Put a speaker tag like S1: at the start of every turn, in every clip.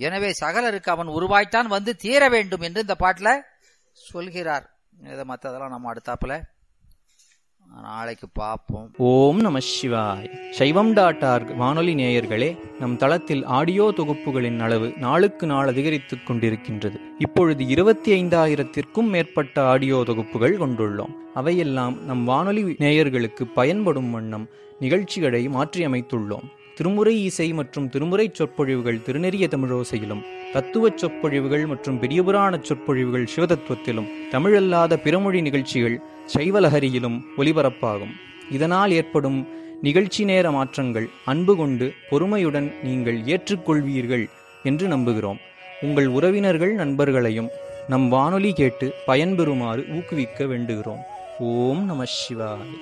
S1: எனவே சகலருக்கு அவன் உருவாய்த்தான் வந்து தீர வேண்டும் என்று இந்த பாட்டுல சொல்கிறார் இதை மற்றதெல்லாம் நம்ம அடுத்தாப்புல நாளைக்கு பார்ப்போம்
S2: ஓம் நம சிவாய் சைவம் டாட் ஆர்க் வானொலி நேயர்களே நம் தளத்தில் ஆடியோ தொகுப்புகளின் அளவு நாளுக்கு நாள் அதிகரித்துக் கொண்டிருக்கின்றது இப்பொழுது இருபத்தி ஐந்தாயிரத்திற்கும் மேற்பட்ட ஆடியோ தொகுப்புகள் கொண்டுள்ளோம் அவையெல்லாம் நம் வானொலி நேயர்களுக்கு பயன்படும் வண்ணம் நிகழ்ச்சிகளை மாற்றியமைத்துள்ளோம் திருமுறை இசை மற்றும் திருமுறை சொற்பொழிவுகள் திருநெறிய தமிழோசையிலும் தத்துவச் சொற்பொழிவுகள் மற்றும் பெரியபுராண சொற்பொழிவுகள் சிவதத்துவத்திலும் தமிழல்லாத பிறமொழி நிகழ்ச்சிகள் சைவலஹரியிலும் ஒலிபரப்பாகும் இதனால் ஏற்படும் நிகழ்ச்சி நேர மாற்றங்கள் அன்பு கொண்டு பொறுமையுடன் நீங்கள் ஏற்றுக்கொள்வீர்கள் என்று நம்புகிறோம் உங்கள் உறவினர்கள் நண்பர்களையும் நம் வானொலி கேட்டு பயன்பெறுமாறு ஊக்குவிக்க வேண்டுகிறோம் ஓம் நம சிவாய்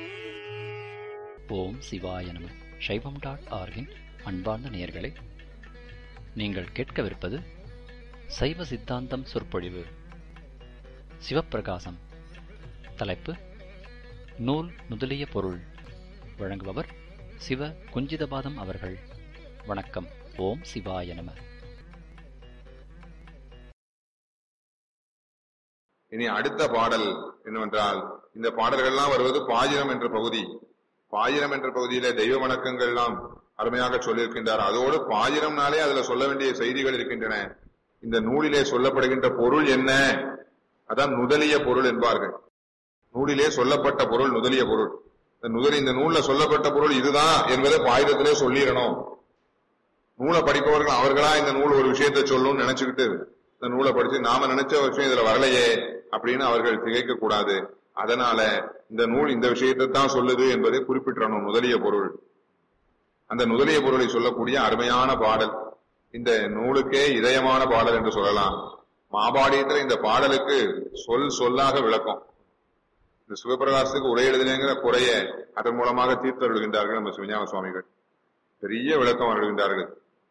S3: ஓம் சிவாய நம சைவம் டாட் ஆர்கின் அன்பார்ந்த நேயர்களே நீங்கள் கேட்கவிருப்பது சைவ சித்தாந்தம் சொற்பொழிவு சிவப்பிரகாசம் தலைப்பு நூல் முதலிய பொருள் வழங்குபவர் சிவ குஞ்சிதபாதம் அவர்கள் வணக்கம் ஓம் சிவாய நம
S4: இனி அடுத்த பாடல் என்னவென்றால் இந்த பாடல்கள்லாம் வருவது பாயிரம் என்ற பகுதி பாயிரம் என்ற பகுதியில தெய்வ வணக்கங்கள் எல்லாம் அருமையாக சொல்லியிருக்கின்றார் அதோடு பாயிரம்னாலே அதுல சொல்ல வேண்டிய செய்திகள் இருக்கின்றன இந்த நூலிலே சொல்லப்படுகின்ற பொருள் என்ன அதான் நுதலிய பொருள் என்பார்கள் நூலிலே சொல்லப்பட்ட பொருள் நுதலிய பொருள் இந்த நுதலி இந்த நூல்ல சொல்லப்பட்ட பொருள் இதுதான் என்பதை பாயிரத்திலே சொல்லிடணும் நூலை படிப்பவர்கள் அவர்களா இந்த நூல் ஒரு விஷயத்தை சொல்லணும்னு நினைச்சுக்கிட்டு இந்த நூலை படிச்சு நாம நினைச்ச ஒரு விஷயம் இதுல வரலையே அப்படின்னு அவர்கள் திகைக்க கூடாது அதனால இந்த நூல் இந்த விஷயத்தை தான் சொல்லுது என்பதை குறிப்பிட்டணும் முதலிய பொருள் அந்த நுதலிய பொருளை சொல்லக்கூடிய அருமையான பாடல் இந்த நூலுக்கே இதயமான பாடல் என்று சொல்லலாம் மாபாடியத்துல இந்த பாடலுக்கு சொல் சொல்லாக விளக்கம் இந்த சிவபிரகாசத்துக்கு உரை எழுதினேங்கிற குறைய அதன் மூலமாக தீர்த்தருள்கின்றார்கள் நம்ம சிவஞான சுவாமிகள் பெரிய விளக்கம் அருள்கின்றார்கள்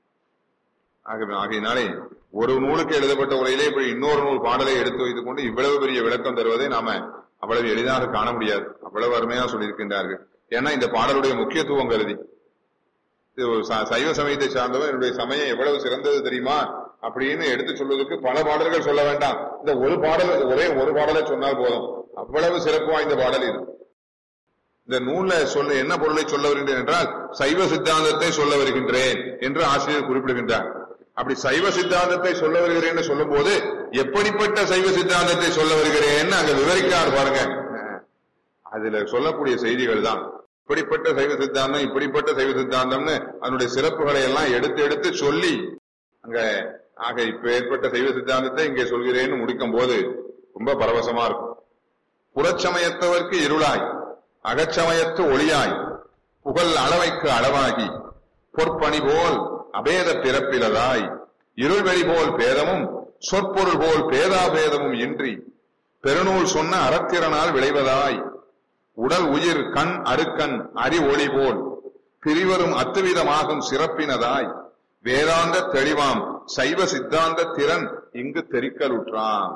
S4: ஆகவே ஆகையினாலே ஒரு நூலுக்கு எழுதப்பட்ட உரையிலே இப்படி இன்னொரு நூல் பாடலை எடுத்து வைத்துக் கொண்டு இவ்வளவு பெரிய விளக்கம் தருவதை நாம அவ்வளவு எளிதாக காண முடியாது அவ்வளவு அருமையா சொல்லியிருக்கின்றார்கள் ஏன்னா இந்த பாடலுடைய முக்கியத்துவம் கருதி இது ஒரு ச- சைவ சமயத்தை சார்ந்தவர் என்னுடைய சமயம் எவ்வளவு சிறந்தது தெரியுமா அப்படின்னு எடுத்து சொல்வதற்கு பல பாடல்கள் சொல்ல வேண்டாம் இந்த ஒரு பாடல் ஒரே ஒரு பாடலை சொன்னால் போதும் அவ்வளவு சிறப்பு வாய்ந்த பாடல் இது இந்த நூல்ல சொல்ல என்ன பொருளை சொல்ல வருகின்றேன் என்றால் சைவ சித்தாந்தத்தை சொல்ல வருகின்றேன் என்று ஆசிரியர் குறிப்பிடுகின்றார் அப்படி சைவ சித்தாந்தத்தை சொல்ல வருகிறேன் என்று சொல்லும் போது எப்படிப்பட்ட சைவ சித்தாந்தத்தை சொல்ல வருகிறேன்னு அங்க விவரிக்கிறார் பாருங்க அதுல சொல்லக்கூடிய செய்திகள் தான் இப்படிப்பட்ட சைவ சித்தாந்தம் இப்படிப்பட்ட சைவ சித்தாந்தம்னு அதனுடைய சிறப்புகளை எல்லாம் எடுத்து எடுத்து சொல்லி அங்க ஆக இப்ப ஏற்பட்ட சைவ சித்தாந்தத்தை இங்கே சொல்கிறேன்னு முடிக்கும் போது ரொம்ப பரவசமா இருக்கும் புறச்சமயத்தவர்க்கு இருளாய் அகச்சமயத்து ஒளியாய் புகழ் அளவைக்கு அளவாகி பொற்பணி போல் அபேத பிறப்பிலதாய் இருள்வெளி போல் பேதமும் சொற்பொருள் போல் பேதாபேதமும் இன்றி பெருநூல் சொன்ன அறத்திறனால் விளைவதாய் உடல் உயிர் கண் அருக்கண் அறி ஒளி போல் பிரிவரும் அத்துவிதமாகும் சிறப்பினதாய் வேதாந்த தெளிவாம் சைவ சித்தாந்த திறன் இங்கு தெரிக்கலுற்றான்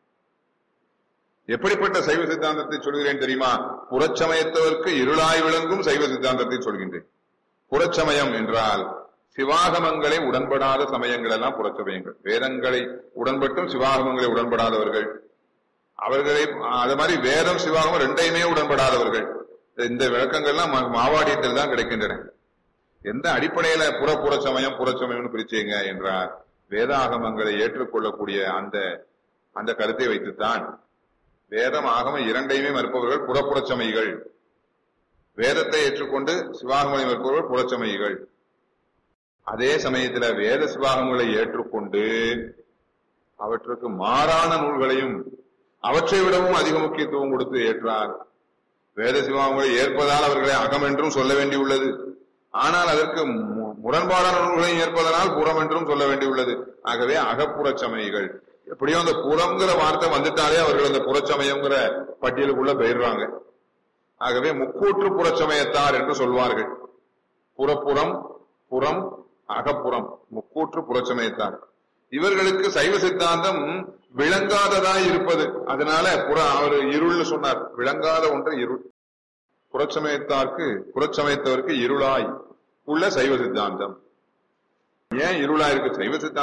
S4: எப்படிப்பட்ட சைவ சித்தாந்தத்தை சொல்கிறேன் தெரியுமா புறச்சமயத்தவர்க்கு இருளாய் விளங்கும் சைவ சித்தாந்தத்தை சொல்கின்றேன் புறச்சமயம் என்றால் சிவாகமங்களை உடன்படாத சமயங்கள் எல்லாம் புறச்சமயங்கள் வேதங்களை உடன்பட்டும் சிவாகமங்களை உடன்படாதவர்கள் அவர்களை அது மாதிரி வேதம் சிவாகமம் ரெண்டையுமே உடன்படாதவர்கள் இந்த விளக்கங்கள்லாம் மா- மாவாடியத்தில் தான் கிடைக்கின்றன எந்த அடிப்படையில புற புறச்சமயம் புறச்சமயம்னு பிரிச்சீங்க என்றால் வேதாகமங்களை ஏற்றுக்கொள்ளக்கூடிய அந்த அந்த கருத்தை வைத்துத்தான் வேதம் ஆகமம் இரண்டையுமே மறுப்பவர்கள் புறப்புறச்சமயிகள் வேதத்தை ஏற்றுக்கொண்டு சிவாகமலை மறுப்பவர்கள் புறச்சமயிகள் அதே சமயத்துல வேத சிவாகமங்களை ஏற்றுக்கொண்டு அவற்றுக்கு மாறான நூல்களையும் அவற்றை விடவும் அதிக முக்கியத்துவம் கொடுத்து ஏற்றார் வேத சிவாகமங்களை ஏற்பதால் அவர்களை அகம் என்றும் சொல்ல வேண்டியுள்ளது ஆனால் அதற்கு மு- முரண்பாடான நூல்களையும் ஏற்பதனால் புறம் என்றும் சொல்ல வேண்டியுள்ளது ஆகவே அகப்புறச் சமயிகள் எப்படியோ அந்த புறம்ங்கிற வார்த்தை வந்துட்டாலே அவர்கள் அந்த புறச்சமயம்ங்கிற பட்டியலுக்குள்ள போயிடுறாங்க ஆகவே முக்கூற்று புறச்சமயத்தார் என்று சொல்வார்கள் புறப்புறம் புறம் அகப்புறம் முக்கூற்று புறச்சமயத்தார் இவர்களுக்கு சைவ சித்தாந்தம் விளங்காததாய் இருப்பது அதனால புற அவர் இருள்னு சொன்னார் விளங்காத ஒன்று இருள் புறச்சமயத்தார்க்கு புறச்சமயத்தவருக்கு இருளாய் உள்ள சைவ சித்தாந்தம் ஏன் இருளாய் இருக்கு சைவ சித்தாந்தம்